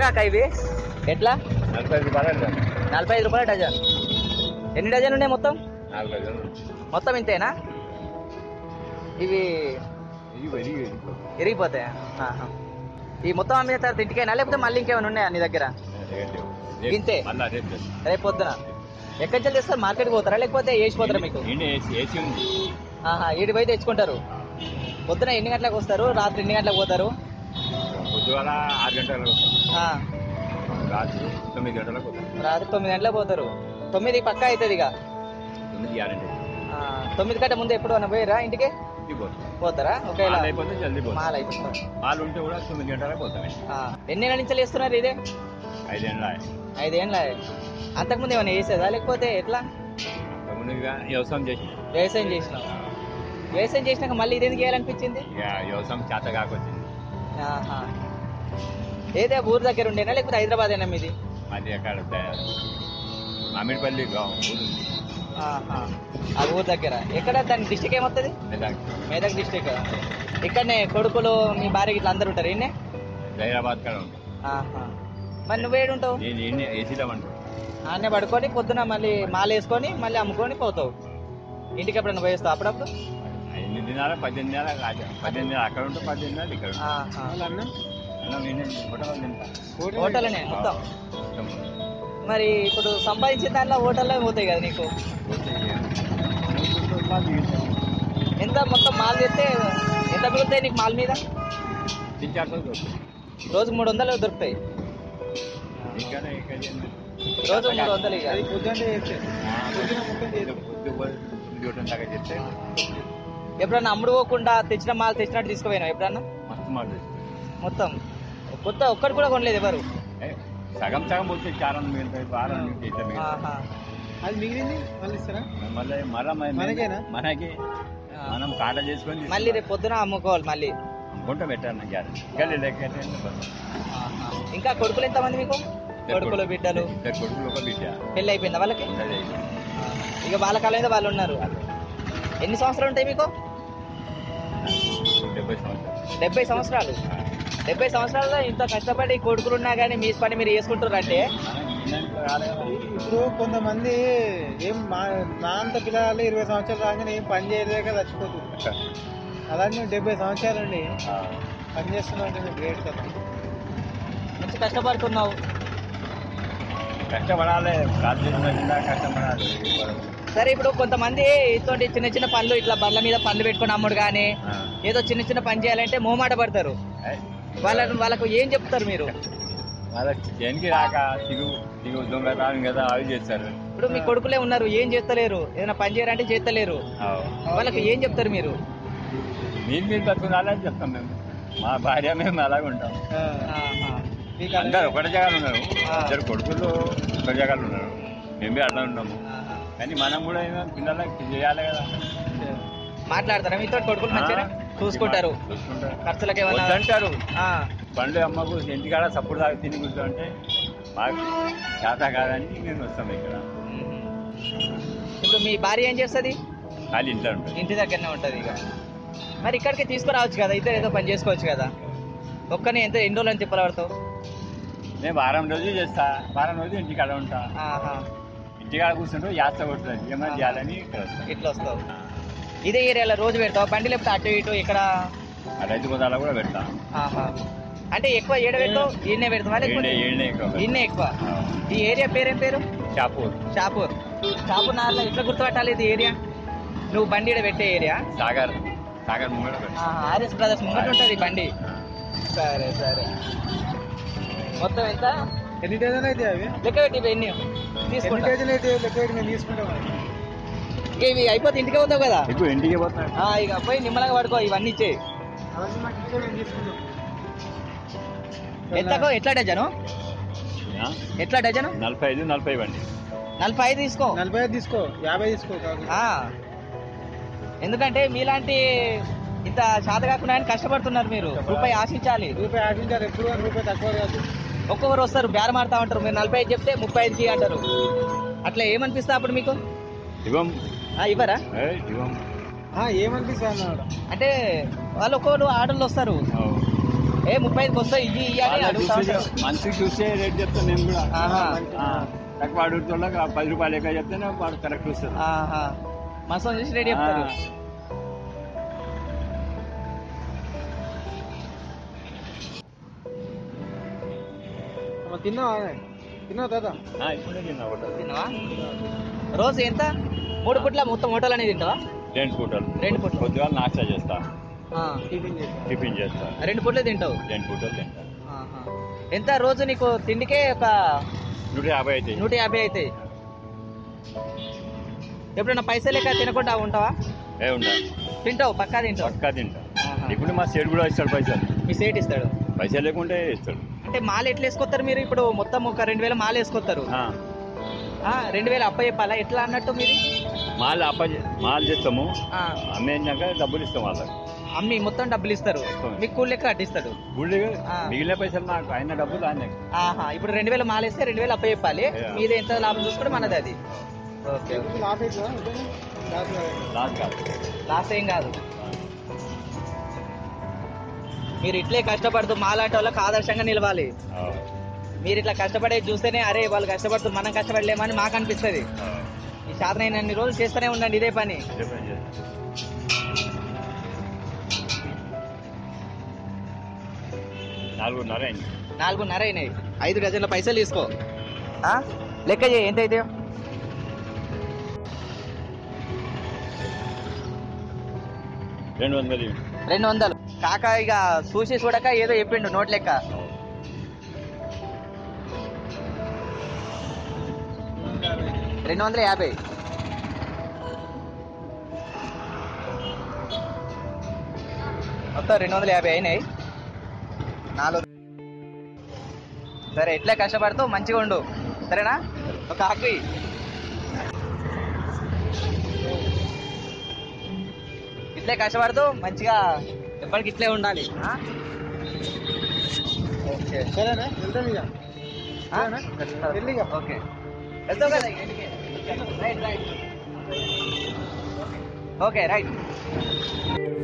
కాక ఇవి ఎట్లా నలభై ఐదు రూపాయలు నలభై ఐదు రూపాయల డజన్ ఎన్ని డజన్ ఉన్నాయి మొత్తం నలభై ఐదు మొత్తం ఇంతేనా ఇవి ఇది వెరీ ఇరిగిపోతాయా ఆహా. ఈ మొత్తం అమ్మిన తర్వాత ఇంటికైనా లేకపోతే మళ్ళీ ఇంకేమైనా ఉన్నాయా నీ దగ్గర ఇంతే? మళ్ళీ రేపు లేదు. రేపు పొద్దున ఎక్కడి నుంచి తెస్తారు మార్కెట్కి పోతారా లేకపోతే వేసిపోతారా మీకు ఈయన ఏసీ ఏసీ ఉంది ఆహా ఈడి పోయి తెచ్చుకుంటారు పొద్దున ఎన్ని గంటలకు వస్తారు రాత్రి ఎన్ని గంటలకు పోతారు పొద్దుగాల ఆరు గంటలకు వస్తాం ఆ, రాత్రి తొమ్మిది గంటలకు వస్తాం రాత్రి తొమ్మిది గంటలకు పోతారు తొమ్మిది పక్కా అవుతుంది ఇక తొమ్మిది గ్యారంటీ ఆ, తొమ్మిది కంటే ముందు ఎప్పుడు అన్న పోయారా ఇంటికి ఇది పోతాం పోతారా ఒకవేళ మాల్ అయిపోతే జల్దీ పోతాం మాల్ అయిపోతారు మాల్ ఉంటే కూడా తొమ్మిది గంటలకు పోతాం ఆ, ఎన్ని నెలల నుంచి వేస్తున్నారు ఇదే ఐదేళ్ళ ఐదేళ్ళ అంతకుముందు ఏమైనా వేసేదా లేకపోతే ఎట్లా ముందుగా వ్యవసాయం చేసి వ్యవసాయం చేసినాం వ్యవసాయం చేసినాక మళ్ళీ ఇదేందుకు చేయాలనిపించింది ఇక వ్యవసాయం చేత కాకొచ్చింది ఆహా. ఏదే ఊరు దగ్గర ఉండేనా లేకపోతే హైదరాబాద్ అయినా మీది మాది అక్కడ మామిడిపల్లి గా- ఊరు ఉంది ఆహా. ఆ ఊరు దగ్గర ఎక్కడ దాని డిస్టిక్ ఏమవుతుంది మెదక్ మెదక్ డిస్టిక్ ఇక్కడనే కొడుకులు మీ భార్య ఇట్లా అందరు ఉంటారు ఇన్నే హైదరాబాద్ కాడ ఉంది ఆహా. మరి నువ్వేడు ఉంటావు నేను ఎన్ని ఏసీలో ఉంటాను ఆనే పడుకొని పొద్దున మళ్ళీ మాల వేసుకొని మళ్ళీ అమ్ముకొని పోతావు ఇంటికి ఎప్పుడైనా పోయేస్తావు అప్పుడప్పుడు ఎనిమిది దినాల పద్దెనిమిది నెలల రాజా పద్దెనిమిది నెలలు అక్కడ ఉంటే పద్దెనిమిది నెలలు ఇక్కడ ఉంటా. ఆహా. అన్నం నేనే హోటల్లో తింటా. హోటల్నే మొత్తం మొత్తం. మరి ఇప్పుడు సంపాదించిన దాంట్లో హోటల్లో పోతాయి కదా నీకు పోతే ఏ- ఎంత మొత్తం మాల్ తెస్తే ఎంత మిగులుతాయి నీకు మాల్ మీద తిని చాటు రోజులు వస్తాయి. రోజు మూడు వందలు దొరుకుతాయి ఇక్కడ ఇక్కడ ఏంది? రోజు మూడు వందలు ఇక ఆ, పొద్దు పొద్దు పోయి తొమ్మిది ఒకటి దాకా చేస్తే ఎప్పుడన్నా అమ్ముడు పోకుండా తెచ్చిన మాల్ తెచ్చినట్టు తీసుకుపోయినావు ఎప్పుడన్నా మస్తు మాట చేస్తుంది. మొత్తం కొత్త ఒక్కటి కూడా కొనలేదు ఎవరు ఏ, సగం సగం పోతే చారం మిగులుతాయి వారం చేస్తే మిగులుతాయి ఆహా. అది మిగిలింది మళ్ళీ ఇస్తారా మళ్ళీ మళ్ళీ మనకేనా? మనకి ఆ. మనం కాట చేసుకొని మళ్ళీ రేపు పొద్దున అమ్ముకోవాలి మళ్ళీ గుంట పెట్టాను గ్యారెంటీ ఇంకా లెక్క ఆహా. ఇంకా కొడుకులు ఎంతమంది మీకు కొడుకులు బిడ్డలు ఇద్దరు కొడుకులు ఒక బిడ్డ పెళ్ళి అయిపోయిందా వాళ్ళకి ఉన్నది. ఇక వాళ్ళ కాలం మీద వాళ్ళు ఉన్నారు ఎన్ని సంవత్సరాలు ఉంటాయి మీకు డెబ్బై సంవత్సరాలు డెబ్బై సంవత్సరాలు డెబ్బై సంవత్సరాల్లో ఇంత కష్టపడి కొడుకులు ఉన్నా కానీ మీ పని మీరు చేసుకుంటారు అంటే మనం ఈయనకి రాలే కదా. ఇప్పుడు కొంతమంది ఏం మా నా అంత పిల్లలు ఇరవై సంవత్సరాలు రాగానే ఏం పని చేయలేక చచ్చిపోతుంది అలాగే మేము డెబ్బై సంవత్సరాలు అండి ఆ, పని చేస్తున్నాం అంటే మేము గ్రేట్ కదా మంచి కష్టపడుతున్నావు కష్టపడాలి కాదు చేసిన కష్టపడాలి సరే ఇప్పుడు కొంతమంది ఇటువంటి చిన్న చిన్న పనులు ఇట్లా బండ్ల మీద పనులు పెట్టుకుని అమ్ముడు కానీ ఆ. ఏదో చిన్న చిన్న పని చేయాలంటే మోమాట పడతారు ఏయ్, వాళ్ళకు వాళ్ళకు ఏం చెప్తారు మీరు వాళ్ళకి దేనికి రాక దిగు దిగు దొంగతనం కదా అవి చేస్తారు ఇప్పుడు మీ కొడుకులే ఉన్నారు ఏం చేస్తలేరు ఏదైనా పని చేయాలంటే చేస్తలేరు ఆవ్. వాళ్ళకి ఏం చెప్తారు మీరు మీరు మీరు బతుకున్నారని చెప్తాం మేము మా భార్య మేము అలాగే ఉంటాం ఆ, ఆహా. మీకు అందరు ఒకటి జగాలు ఉన్నారు ఆ. ఇద్దరు కొడుకులు ఒకటి జగాలు ఉన్నారు మేము అట్లా ఉన్నాము ఆహా. కానీ మనం కూడా ఏమో పిల్లలకి చేయాలి కదా మాట్లాడతారా మీతో కొడుకులు మంచిగా చూసుకుంటారు చూసుకుంటారు ఖర్చులకు ఏమన్నా వద్దంటారు ఆ, పండు అమ్మకు ఇంటికాడ సప్పుడు దాకా తిని కూర్చోంటే మాకు చేత కాదని మేము వస్తాం ఇక్కడ మ్మ్. ఇప్పుడు మీ భార్య ఏం చేస్తుంది ఖాళీ ఇంట్లో ఉంటుంది ఇంటి దగ్గరనే ఉంటుంది ఇక మరి ఇక్కడికి తీసుకురావచ్చు కదా ఇద్దరు ఏదో పని చేసుకోవచ్చు కదా ఒక్కనే ఎంత ఎన్ని రోజులు అని తిప్పలబడతావు నేను వారం రోజులు చేస్తా వారం రోజులు ఇంటికాడ ఉంటా ఆహా. ఇంటికాడ కూర్చుంటూ యాత్ర కొడుతుంది ఏమైనా చేయాలని ఇక్కడ వస్తా. ఇట్లా వస్తావు ఇదే ఏరియాలో రోజు పెడతావు బండి లేకపోతే అటు ఇటు ఇక్కడ ఆ రైతు బజార్లో కూడా పెడతా ఆహా. అంటే ఎక్కువ ఏడ పెడతావు ఈయనే పెడతావా ఏడే లేకపోతే ఏడే ఎక్కువ ఈయనే ఎక్కువ ఆ. ఈ ఏరియా పేరేం పేరు షాపూర్ షాపూర్ షాపూర్ నార్లో ఎట్లా గుర్తుపట్టాలి ఇది ఏరియా నువ్వు బండి ఈడ పెట్టే ఏరియా సాగర్ సాగర్ ముంగడ పెడతా ఆర్ఎస్ బ్రదర్స్ ముంగట ఉంటుంది ఈ బండి సరే సరే మొత్తం ఎంత ఎన్ని డజన్ అయితే అవి లెక్క పెట్టి ఇవి ఎన్ని ఎన్ని తీసుకుంటా డజన్ అయితే లెక్క పెట్టి మేము తీసుకుంటాం ఇక ఇవి అయిపోతే ఇంటికి పోతావు కదా ఎక్కువ ఇంటికి పోతా ఆ, ఇక పోయి నిమ్మలంగా పడుకో ఇవన్నీ ఇచ్చే అవన్నీ మాకు ఇచ్చే మేము తీసుకుంటాం ఎంతకో ఎట్లా డజను ఆ? ఎట్లా డజను నలభై ఐదు నలభై ఇవ్వండి నలభై ఐదు తీసుకో నలభై ఐదు తీసుకో యాభై తీసుకో కాదు ఆ. ఎందుకంటే మీలాంటి ఇంత శాత కాకుండా ఆయన కష్టపడుతున్నారు మీరు రూపాయి ఆశించాలి రూపాయి ఆశించారు ఎప్పుడు కానీ రూపాయి తక్కువ కాదు ఒక్కొక్కరు వస్తారు బేరం ఆడుతూ ఉంటారు మీరు నలభై ఐదు చెప్తే ముప్పై ఐదుకి అంటారు అట్లా ఏమనిపిస్తా అప్పుడు మీకు ఇవ్వం ఆ, ఇవ్వరా ఏయ్, ఇవ్వం ఆ, ఏమనిపిస్తుంది అన్నాడు అంటే వాళ్ళు ఒక్కొక్కరు ఆర్డర్లు వస్తారు ఓ. ఏ ముప్పై ఐదుకి వస్తాయి ఇవి ఇవ్వాలి వాళ్ళ అడుగుతా చూస్తే ఉంటారు. మనిషికి చూస్తే రేట్ చెప్తాను నేను కూడా ఆహా. ఆ, తక్కువ అడుగుతున్నా పది రూపాయలు ఎక్కువ చెప్తేనే వాడు కరెక్ట్ వస్తుంది ఆహా మసం చూసి రెడీ చెప్తారు ఆ. అమ్మ, తిన్నావా తిన్నావు తాత ఆ, ఇప్పుడే తిన్నా ఒకటి తిన్నావా రోజు ఎంత మూడు పుట్ల మొత్తం హోటల్ అనేది తింటావా రెండు పూటలు రెండు పూటలు. పొద్దుగాల నాష్టా చేస్తా ఆ. టిఫిన్ చేస్తా టిఫిన్ చేస్తా రెండు పుట్లే తింటావు రెండు పూటలు తింటా ఆహా. ఎంత రోజు నీకు తిండికే ఒక నూట యాభై అవుతాయి నూట యాభై అవుతాయి ఎప్పుడైనా పైసలు లేక తినకుండా ఉంటావా ఏ ఉండా తింటావు పక్కా తింటావు పక్కా తింటా ఆహా. ఇప్పుడు మా సేటు కూడా ఇస్తాడు పైసలు మీ సేట్ ఇస్తాడు పైసలు లేకుంటే ఇస్తాడు అంటే మాల ఎట్లా వేసుకొస్తారు మీరు ఇప్పుడు మొత్తం ఒక రెండు వేల మాల వేసుకొస్తారు ఆ, ఆ, రెండు వేల అప్ప చెప్పాలా ఎట్లా అన్నట్టు మీది మాల్ అప్ప మాల్ చేస్తాము ఆ, అమ్మేసినాక డబ్బులు ఇస్తాం వాళ్ళకి అమ్మి మొత్తం డబ్బులు ఇస్తారు మీకు కూలి లెక్క కట్టిస్తాడు గుళ్ళు ఆ. మిగిలిన పైసలు నాకు ఆయన డబ్బులు ఆయన ఆహా ఇప్పుడు రెండు వేల మాల వేస్తే రెండు వేలు అప్ప చెప్పాలి యా. మీది ఎంత లాభం చూసుకుంటే మనది అది ఓకే ఎందుకు లాస్ అవుతుందా ఇదేనా? లాస్ కాదు. లాస్ కాదు లాస్ ఏం కాదు మీరు ఇట్లే కష్టపడుతూ మాలాంటి వాళ్ళకి ఆదర్శంగా నిలవాలి ఆ, మీరు ఇట్లా కష్టపడే చూస్తేనే అరే వాళ్ళు కష్టపడుతూ మనం కష్టపడలేమని మాకు అనిపిస్తుంది ఆ. ఈ శాతం అన్ని రోజులు చేస్తూనే ఉండండి ఇదే పని చెప్పండి, చెప్పండి. నాలుగున్నర అయింది నాలుగున్నర అయినాయి ఐదు డజన్ల పైసలు తీసుకో ఆ? లెక్క చేయి ఎంత అయితే రెండు వందలు ఇవ్వండి. రెండు వందలు కాక ఇక చూసి చూడక ఏదో చెప్పిండు నోట్ లెక్క రెండు వందల యాభై మొత్తం రెండు వందల యాభై అయినాయి నాలుగు సరే ఎట్లా కష్టపడుతూ మంచిగా ఉండు సరేనా ఒక ఆకు ఇయ్యి. ఇట్లే కష్టపడుతూ మంచిగా ఎప్పటికి ఇట్లే ఉండాలి ఆ? ఓకే సరేనా వెళ్తాం ఇక ఆ? వెళ్ళిగా ఓకే వెళ్తావు కదా ఇంటికి రైట్ రైట్ ఓకే రైట్